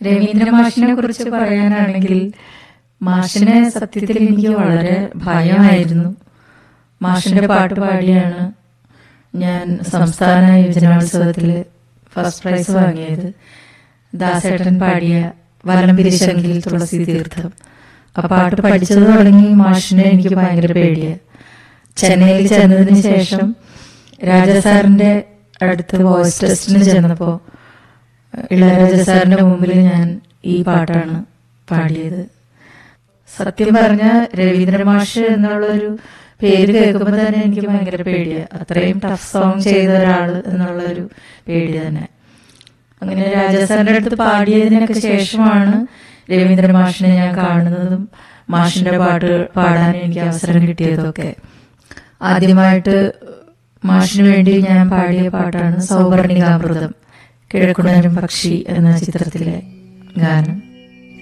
രവീന്ദ്ര മാഷിനെ കുറിച്ച് പറയാനാണെങ്കിൽ മാഷിനെ സത്യത്തിൽ എനിക്ക് വളരെ ഭയമായിരുന്നു മാഷിന്റെ പാട്ട് പാടിയാണ് ഞാൻ സംസ്ഥാന യുവജനോത്സവത്തിൽ ഫസ്റ്റ് പ്രൈസ് വാങ്ങിയത് ദാസേട്ടൻ പാടിയ വലം പിരിശങ്കിൽ തുളസി തീർത്ഥം ആ പാട്ട് പഠിച്ചത് തുടങ്ങി മാഷിനെ എനിക്ക് ഭയങ്കര പേടിയാണ് ചെന്നൈയിൽ ചെന്നതിന് ശേഷം രാജസാറിന്റെ അടുത്ത് വോയിസ് ടെസ്റ്റിന് ചെന്നപ്പോ ഇളയരാജ സാറിന്റെ മുമ്പിൽ ഞാൻ ഈ പാട്ടാണ് പാടിയത് സത്യം പറഞ്ഞ രവീന്ദ്ര മാഷ് എന്നുള്ളൊരു പേര് കേൾക്കുമ്പോൾ തന്നെ എനിക്ക് ഭയങ്കര പേടിയാണ് അത്രയും ടഫ് സോങ് ചെയ്ത ഒരാള് എന്നുള്ളൊരു പേടി തന്നെ അങ്ങനെ രാജസാറിന്റെ അടുത്ത് പാടിയതിനൊക്കെ ശേഷമാണ് രവീന്ദ്ര മാഷിനെ ഞാൻ കാണുന്നതും മാഷിന്റെ പാട്ട് പാടാൻ എനിക്ക് അവസരം കിട്ടിയതൊക്കെ ആദ്യമായിട്ട് മാഷിന് വേണ്ടി ഞാൻ പാടിയ പാട്ടാണ് സൗവർണികാമൃതം കിഴക്കുണരും പക്ഷി എന്ന ചിത്രത്തിലെ ഗാനം